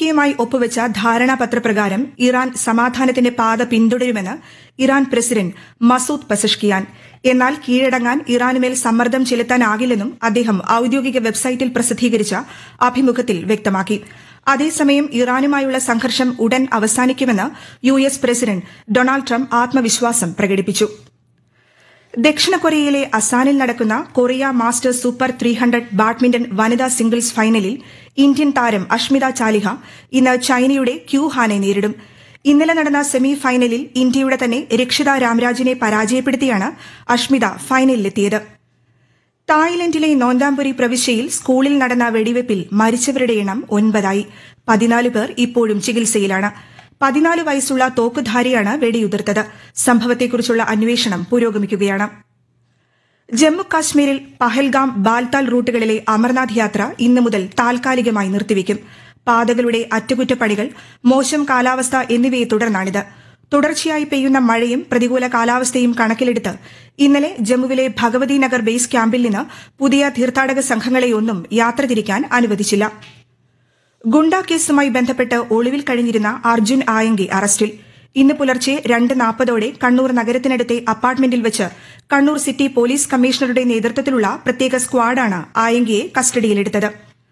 അമേരിക്കയുമായി ഒപ്പുവെച്ച ധാരണാപത്രപ്രകാരം ഇറാൻ സമാധാനത്തിന്റെ പാത പിന്തുടരുമെന്ന് ഇറാൻ പ്രസിഡന്റ് മസൂദ് പസഷ്കിയാൻ എന്നാൽ കീഴടങ്ങാൻ ഇറാനുമേൽ സമ്മർദ്ദം ചെലുത്താനാകില്ലെന്നും അദ്ദേഹം ഔദ്യോഗിക വെബ്സൈറ്റിൽ പ്രസിദ്ധീകരിച്ച അഭിമുഖത്തിൽ വ്യക്തമാക്കി അതേസമയം ഇറാനുമായുള്ള സംഘർഷം ഉടൻ അവസാനിക്കുമെന്ന് U S president Donald Trump ആത്മവിശ്വാസം പ്രകടിപ്പിച്ചു ദക്ഷിണ കൊറിയയിലെ അസാനിൽ നടക്കുന്ന Korea Masters super three hundred badminton വനിതാ സിംഗിൾസ് ഫൈനലിൽ ഇന്ത്യൻ താരം അഷ്മിത ചാലിഹ ഇന്ന് ചൈനയുടെ ക്യൂ ഹാനെ നേരിടും ഇന്നലെ നടന്ന സെമി ഫൈനലിൽ ഇന്ത്യയുടെ തന്നെ രക്ഷിത രാംരാജിനെ പരാജയപ്പെടുത്തിയാണ് അഷ്മിത ഫൈനലിലെത്തിയത് തായ്ലൻഡിലെ നോന്താംപുരി പ്രവിശ്യയിൽ സ്കൂളിൽ നടന്ന വെടിവെപ്പിൽ മരിച്ചവരുടെ എണ്ണം ഒൻപതായി പതിനാല് പേർ ഇപ്പോഴും ചികിത്സയിലാണ് പതിനാല് വയസ്സുള്ള തോക്കുധാരിയാണ് വെടിയുതിർത്തത് സംഭവത്തെക്കുറിച്ചുള്ള അന്വേഷണം പുരോഗമിക്കുകയാണ് ജമ്മു കാശ്മീരിൽ പഹൽഗാം ബാൽതാൽ റൂട്ടുകളിലെ അമർനാഥ് യാത്ര ഇന്നു മുതൽ താൽക്കാലികമായി നിർത്തിവെക്കും പാതകളുടെ അറ്റകുറ്റപ്പണികൾ മോശം കാലാവസ്ഥ എന്നിവയെ തുടർന്നാണിത് തുടർച്ചയായി പെയ്യുന്ന മഴയും പ്രതികൂല കാലാവസ്ഥയും കണക്കിലെടുത്ത് ഇന്നലെ ജമ്മുവിലെ ഭഗവതി നഗർ ബേസ് ക്യാമ്പിൽ നിന്ന് പുതിയ തീർത്ഥാടക സംഘങ്ങളെയൊന്നും യാത്ര തിരിക്കാൻ അനുവദിച്ചില്ല ഗുണ്ട കേസുമായി ബന്ധപ്പെട്ട് ഒളിവിൽ കഴിഞ്ഞിരുന്ന അർജുൻ ആയങ്കി അറസ്റ്റിൽ ഇന്ന് പുലർച്ചെ രണ്ട് നാൽപ്പതോടെ കണ്ണൂർ നഗരത്തിനടുത്തെ അപ്പാർട്ട്മെന്റിൽ വെച്ച് കണ്ണൂർ സിറ്റി പോലീസ് കമ്മീഷണറുടെ നേതൃത്വത്തിലുള്ള പ്രത്യേക സ്ക്വാഡാണ് ആയങ്കിയെ കസ്റ്റഡിയിലെടുത്തത്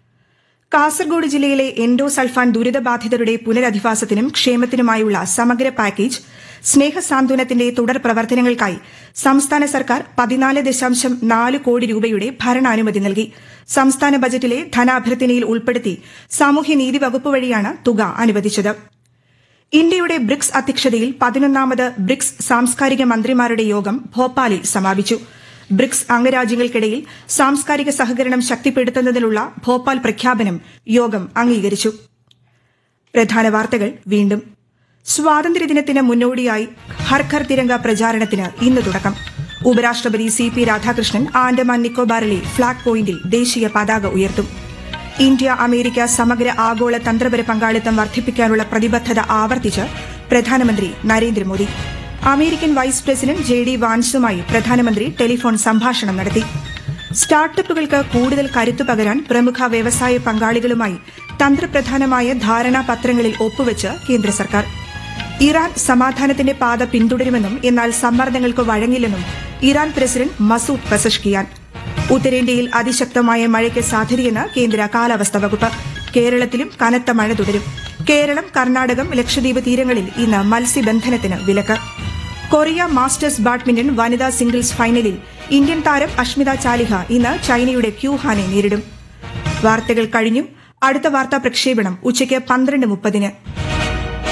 കാസർഗോഡ് ജില്ലയിലെ എൻഡോസൾഫാൻ ദുരിതബാധിതരുടെ പുനരധിവാസത്തിനും ക്ഷേമത്തിനുമായുള്ള സമഗ്ര പാക്കേജ് സ്നേഹസാന്ത്വനത്തിന്റെ തുടർ പ്രവർത്തനങ്ങൾക്കായി സംസ്ഥാന സർക്കാർ പതിനാല് ദശാംശം നാല് കോടി രൂപയുടെ ഭരണാനുമതി നൽകി സംസ്ഥാന ബജറ്റിലെ ധനാഭ്യർത്ഥനയിൽ ഉൾപ്പെടുത്തി സാമൂഹ്യനീതി വകുപ്പ് വഴിയാണ് തുക അനുവദിച്ചത് ഇന്ത്യയുടെ ബ്രിക്സ് അധ്യക്ഷതയിൽ പതിനൊന്നാമത് ബ്രിക്സ് സാംസ്കാരിക മന്ത്രിമാരുടെ യോഗം ഭോപ്പാലിൽ സമാപിച്ചു ബ്രിക്സ് അംഗരാജ്യങ്ങൾക്കിടയിൽ സാംസ്കാരിക സഹകരണം ശക്തിപ്പെടുത്തുന്നതിനുള്ള ഭോപ്പാൽ പ്രഖ്യാപനം യോഗം അംഗീകരിച്ചു പ്രധാന വാർത്തകൾ വീണ്ടും സ്വാതന്ത്ര്യദിനത്തിന് മുന്നോടിയായി ഹർ ഘർ തിരങ്ക പ്രചാരണത്തിന് ഇന്ന് തുടക്കം ഉപരാഷ്ട്രപതി സി പി രാധാകൃഷ്ണൻ ആൻഡമാൻ നിക്കോബാറിലെ ഫ്ളാഗ് പോയിന്റിൽ ദേശീയ പതാക ഉയർത്തും ഇന്ത്യ അമേരിക്ക സമഗ്ര ആഗോള തന്ത്രപര പങ്കാളിത്തം വർദ്ധിപ്പിക്കാനുള്ള പ്രതിബദ്ധത ആവർത്തിച്ച് പ്രധാനമന്ത്രി Narendra Modi American vice president J D വാൻസുമായി പ്രധാനമന്ത്രി ടെലിഫോൺ സംഭാഷണം നടത്തി സ്റ്റാർട്ടപ്പുകൾക്ക് കൂടുതൽ കരുത്തു പകരാൻ പ്രമുഖ വ്യവസായ പങ്കാളികളുമായി തന്ത്രപ്രധാനമായ ധാരണാപത്രങ്ങളിൽ ഒപ്പുവെച്ച് കേന്ദ്ര സർക്കാർ ഇറാൻ സമാധാനത്തിന്റെ പാത പിന്തുടരുമെന്നും എന്നാൽ സമ്മർദ്ദങ്ങൾക്ക് വഴങ്ങില്ലെന്നും ഇറാൻ പ്രസിഡന്റ് മസൂദ് പസഷ്കിയാൻ ഉത്തരേന്ത്യയിൽ അതിശക്തമായ മഴയ്ക്ക് സാധ്യതയെന്ന് കേന്ദ്ര കാലാവസ്ഥാ വകുപ്പ് കേരളത്തിലും കനത്ത മഴ തുടരും കേരളം കർണാടകം ലക്ഷദ്വീപ് തീരങ്ങളിൽ ഇന്ന് മത്സ്യബന്ധനത്തിന് വിലക്ക് കൊറിയ മാസ്റ്റേഴ്സ് ബാഡ്മിന്റൺ വനിതാ സിംഗിൾസ് ഫൈനലിൽ ഇന്ത്യൻ താരം അഷ്മിത ചാലിഹ ഇന്ന് ചൈനയുടെ ക്യൂഹാനെ നേരിടും വാർത്തകൾ കഴിഞ്ഞു അടുത്ത വാർത്താ പ്രക്ഷേപണം ഉച്ചയ്ക്ക് പന്ത്രണ്ട് മുപ്പതിന്